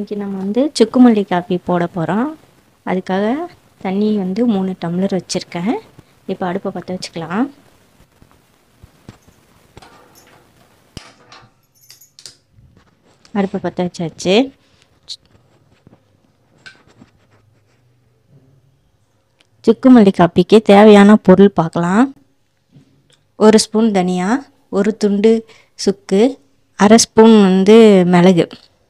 இன்றைக்கி நம்ம வந்து சுக்குமல்லி காப்பி போட போகிறோம் அதுக்காக தண்ணி வந்து மூணு டம்ளர் வச்சுருக்கேன் இப்போ அடுப்பை பற்ற வச்சுக்கலாம் அடுப்பை பற்ற வச்சாச்சு சுக்குமல்லி காப்பிக்கு தேவையான பொருள் பார்க்கலாம் ஒரு ஸ்பூன் தனியா ஒரு துண்டு சுக்கு அரை ஸ்பூன் வந்து மிளகு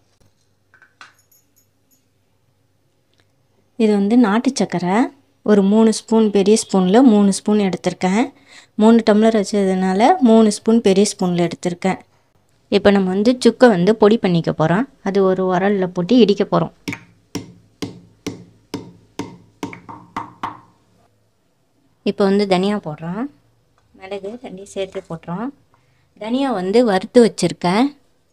இது வந்து நாட்டு சக்கரை ஒரு மூணு ஸ்பூன் பெரிய ஸ்பூனில் மூணு ஸ்பூன் எடுத்திருக்கேன் மூணு டம்ளர் வச்சதுனால மூணு ஸ்பூன் பெரிய ஸ்பூனில் எடுத்திருக்கேன் இப்போ நம்ம வந்து சுக்கை வந்து பொடி பண்ணிக்க போகிறோம் அது ஒரு உரலில் போட்டு இடிக்க போகிறோம் இப்போ வந்து தனியா போடுறோம் மிளகு தண்ணி சேர்த்து போட்டுறோம் தனியா வந்து வறுத்து வச்சுருக்கேன்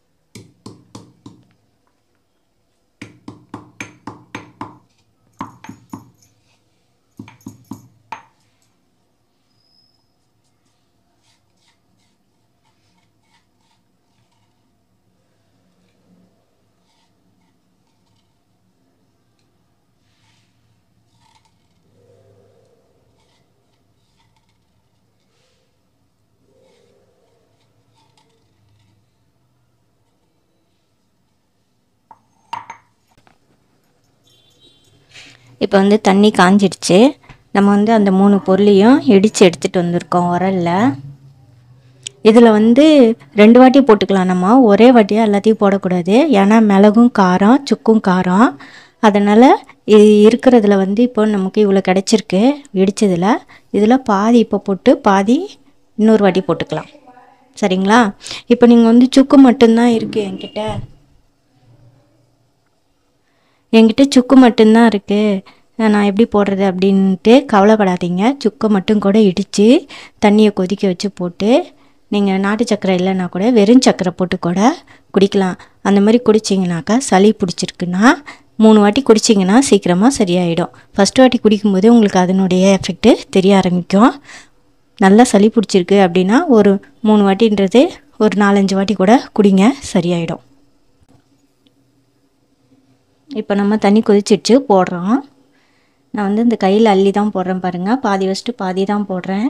இப்போ வந்து தண்ணி காஞ்சிடுச்சு நம்ம வந்து அந்த மூணு பொருளையும் இடித்து எடுத்துகிட்டு வந்திருக்கோம் உரலில் இதில் வந்து ரெண்டு வாட்டி போட்டுக்கலாம் நம்ம ஒரே வாட்டியாக எல்லாத்தையும் போடக்கூடாது ஏன்னா மிளகும் காரம் சுக்கும் காரம் அதனால் இது இருக்கிறதுல வந்து இப்போ நமக்கு இவ்வளோ கிடச்சிருக்கு இடித்ததில் இதில் பாதி இப்போ போட்டு பாதி இன்னொரு வாட்டி போட்டுக்கலாம் சரிங்களா இப்போ நீங்கள் வந்து சுக்கு மட்டும்தான் இருக்குது என்கிட்ட என்கிட்ட சுக்கு மட்டும்தான் இருக்குது நான் எப்படி போடுறது அப்படின்ட்டு கவலைப்படாதீங்க சுக்கை மட்டும் கூட இடித்து தண்ணியை கொதிக்க வச்சு போட்டு நீங்கள் நாட்டு சக்கரை இல்லைன்னா கூட வெறும் சக்கரை போட்டு கூட குடிக்கலாம் அந்த மாதிரி குடிச்சிங்கனாக்கா சளி பிடிச்சிருக்குன்னா மூணு வாட்டி குடிச்சிங்கன்னா சீக்கிரமாக சரியாயிடும் ஃபஸ்ட்டு வாட்டி குடிக்கும்போது உங்களுக்கு அதனுடைய எஃபெக்ட்டு தெரிய ஆரம்பிக்கும் நல்லா சளி பிடிச்சிருக்கு அப்படின்னா ஒரு மூணு வாட்டின்றது ஒரு நாலஞ்சு வாட்டி கூட குடிங்க சரியாயிடும் இப்போ நம்ம தண்ணி கொதிச்சிடுச்சு போடுறோம் நான் வந்து இந்த கையில் அள்ளி தான் போடுறேன் பாருங்கள் பாதி வச்சுட்டு பாதி தான் போடுறேன்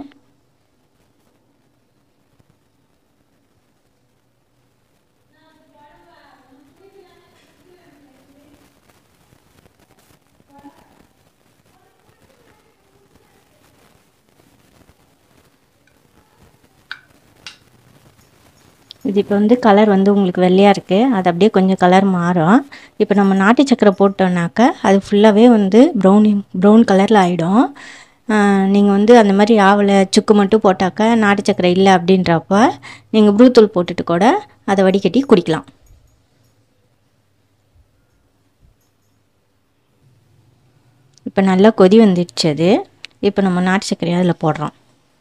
இது இப்போ வந்து கலர் வந்து உங்களுக்கு வெள்ளையாக இருக்குது அது அப்படியே கொஞ்சம் கலர் மாறும் இப்போ நம்ம நாட்டு சக்கரை போட்டோம்னாக்கா அது ஃபுல்லாகவே வந்து ப்ரௌன் ப்ரௌன் கலரில் ஆகிடும் நீங்கள் வந்து அந்த மாதிரி ஆவலை சுக்கு மட்டும் போட்டாக்கா நாட்டு சக்கரை இல்லை அப்படின்றப்ப நீங்கள் ப்ரூத்தூள் போட்டுட்டு கூட அதை வடிகட்டி குடிக்கலாம் இப்போ நல்லா கொதி வந்துடுச்சு அது இப்போ நம்ம நாட்டு சர்க்கரையை அதில் போடுறோம்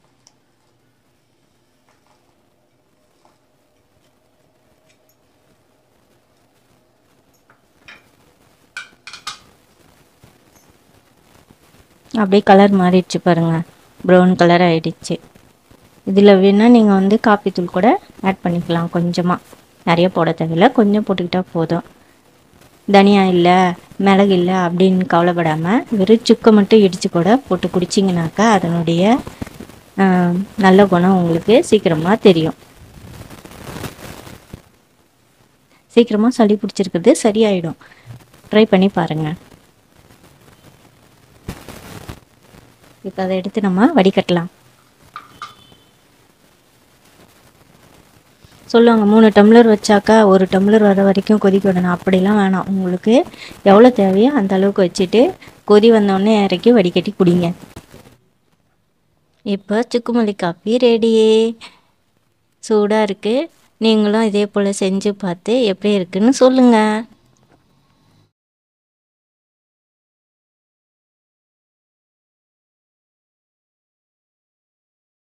அப்படியே கலர் மாறிடுச்சு பாருங்கள் ப்ரௌன் கலர் ஆகிடுச்சு இதில் வேணால் நீங்கள் வந்து காப்பி தூள் கூட ஆட் பண்ணிக்கலாம் கொஞ்சமாக நிறைய போட தேவையில்ல கொஞ்சம் போட்டுக்கிட்டால் போதும் தனியா இல்லை மிளகு இல்லை அப்படின்னு கவலைப்படாமல் வெறும் சுக்கை மட்டும் இடித்து கூட போட்டு குடிச்சிங்கனாக்கா அதனுடைய நல்ல குணம் உங்களுக்கு சீக்கிரமாக தெரியும் சீக்கிரமாக சளி பிடிச்சிருக்கிறது சரியாயிடும் ட்ரை பண்ணி பாருங்கள் இப்போ அதை எடுத்து நம்ம வடிகட்டலாம் சொல்லுவாங்க மூணு டம்ளர் வச்சாக்கா ஒரு டம்ளர் வர வரைக்கும் கொதிக்க விடணும் அப்படிலாம் வேணாம் உங்களுக்கு எவ்வளோ தேவையோ அந்த அளவுக்கு வச்சுட்டு கொதி வந்தோடனே இறக்கி வடிகட்டி குடிங்க இப்போ சுக்குமல்லி காப்பி ரெடியே சூடாக இருக்குது நீங்களும் இதே போல் செஞ்சு பார்த்து எப்படி இருக்குன்னு சொல்லுங்கள்